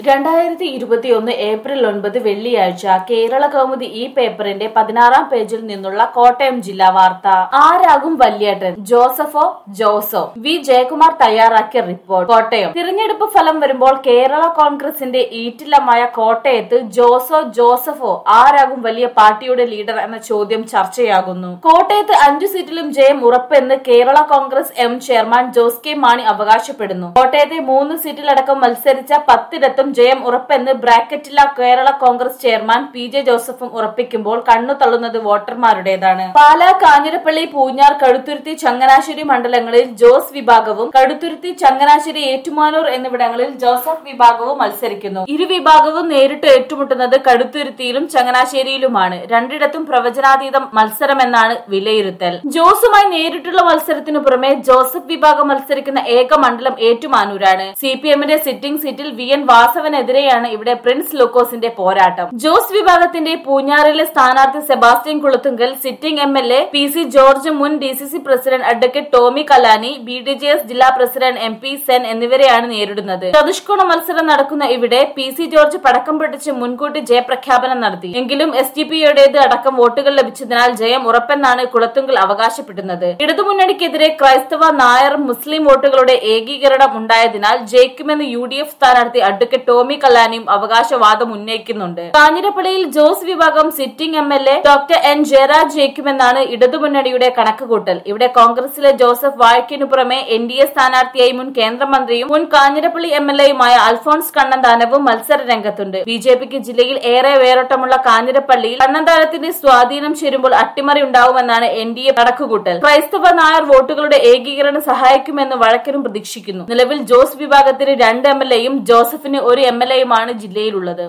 രണ്ടായിരത്തി ഇരുപത്തിയൊന്ന് ഏപ്രിൽ ഒൻപത് വെള്ളിയാഴ്ച കേരള കൗമുദി ഈ പേപ്പറിന്റെ പതിനാറാം പേജിൽ നിന്നുള്ള കോട്ടയം ജില്ലാ വാർത്ത ആരാകും വല്യേട്ടൻ ജോസഫോ ജോസോ വി ജയകുമാർ തയ്യാറാക്കിയ റിപ്പോർട്ട് കോട്ടയം തിരഞ്ഞെടുപ്പ് ഫലം വരുമ്പോൾ കേരള കോൺഗ്രസിന്റെ ഈറ്റില്ലമായ കോട്ടയത്ത് ജോസോ ജോസഫോ ആരാകും വലിയ പാർട്ടിയുടെ ലീഡർ എന്ന ചോദ്യം ചർച്ചയാകുന്നു കോട്ടയത്ത് അഞ്ചു സീറ്റിലും ജയം ഉറപ്പെന്ന് Kerala Congress M chairman Jose K Mani അവകാശപ്പെടുന്നു കോട്ടയത്തെ മൂന്ന് സീറ്റിലടക്കം മത്സരിച്ച പത്തിടത്തും ജയം ഉറപ്പെന്ന് ബ്രാക്കറ്റില Kerala Congress chairman P J ജോസഫും ഉറപ്പിക്കുമ്പോൾ കണ്ണു തള്ളുന്നത് വോട്ടർമാരുടേതാണ് പാലാ കാഞ്ഞിരപ്പള്ളി പൂഞ്ഞാർ കടുത്തുരുത്തി ചങ്ങനാശ്ശേരി മണ്ഡലങ്ങളിൽ ജോസ് വിഭാഗവും കടുത്തുരുത്തി ചങ്ങനാശ്ശേരി ഏറ്റുമാനൂർ എന്നിവിടങ്ങളിൽ ജോസഫ് വിഭാഗവും മത്സരിക്കുന്നു ഇരു വിഭാഗവും നേരിട്ട് ഏറ്റുമുട്ടുന്നത് കടുത്തുരുത്തിയിലും ചങ്ങനാശ്ശേരിയിലുമാണ് രണ്ടിടത്തും പ്രവചനാതീതം മത്സരമെന്നാണ് വിലയിരുത്തൽ ജോസുമായി നേരിട്ടുള്ള മത്സരത്തിനു പുറമെ ജോസഫ് വിഭാഗം മത്സരിക്കുന്ന ഏക മണ്ഡലം ഏറ്റുമാനൂരാണ് സി പി എമ്മിന്റെ സിറ്റിംഗ് സീറ്റിൽ വി എൻ വാസവനെതിരെയാണ് ഇവിടെ പ്രിൻസ് ലൂക്കോസിന്റെ പോരാട്ടം ജോസ് വിഭാഗത്തിന്റെ പൂഞ്ഞാറിലെ സ്ഥാനാർത്ഥി Sebastian Kulathunkal sitting M L A P C George മുൻ D C C president advocate Tomy Kalani B D J S ജില്ലാ പ്രസിഡന്റ് എം പി സെൻ എന്നിവരെയാണ് നേരിടുന്നത് ചതുഷ്കോണ മത്സരം നടക്കുന്ന ഇവിടെ പി സി ജോർജ് പടക്കം പൊട്ടിച്ച് മുൻകൂട്ടി ജയപ്രഖ്യാപനം നടത്തി എങ്കിലും എസ് ഡി പിയുടേത് അടക്കം വോട്ടുകൾ ലഭിച്ചതിനാൽ ജയം ഉറപ്പെന്നാണ് കുളത്തുങ്കൽ അവകാശപ്പെടുന്നത് ഇടതുമുന്നണിക്കെതിരെ ക്രൈസ്തവ നായർ മുസ്ലിം വോട്ടുകളുടെ ഏകീകരണം ഉണ്ടായതിനാൽ ജയിക്കുമെന്ന് യു ഡി എഫ് സ്ഥാനാർത്ഥി അഡ്വക്കേറ്റ് ടോമി കല്ലാനിയും അവകാശവാദം ഉന്നയിക്കുന്നുണ്ട് കാഞ്ഞിരപ്പള്ളിയിൽ ജോസ് വിഭാഗം sitting M L A doctor N Jayaraj ജയിക്കുമെന്നാണ് ഇടതുമുന്നണിയുടെ കണക്കുകൂട്ടൽ ഇവിടെ കോൺഗ്രസിലെ ജോസഫ് വാഴക്കിനു പുറമെ എൻ ഡി എ സ്ഥാനാർത്ഥിയായി മുൻ കേന്ദ്രമന്ത്രിയും മുൻ കാഞ്ഞിരപ്പള്ളി എം എൽ എയുമായ അൽഫോൺസ് കണ്ണന്താനവും മത്സര രംഗത്തുണ്ട് ബി ജെ പിക്ക് ജില്ലയിൽ ഏറെ വേരോട്ടമുള്ള കാഞ്ഞിരപ്പള്ളിയിൽ കണ്ണന്താനത്തിന്റെ സ്വാധീനം ചേരുമ്പോൾ അട്ടിമറി ഉണ്ടാവുമെന്നാണ് എൻ ഡി എ കണക്കുകൂട്ടൽ ക്രൈസ്തവ നായർ വോട്ടുകളുടെ ഏകീകരണം സഹായിക്കുമെന്ന് വഴക്കിനും പ്രതീക്ഷിക്കുന്നു നിലവിൽ ജോസ് വിഭാഗത്തിന് രണ്ട് എം എൽ എയും ജോസഫിന് ഒരു എം എൽ എയുമാണ് ജില്ലയിലുള്ളത്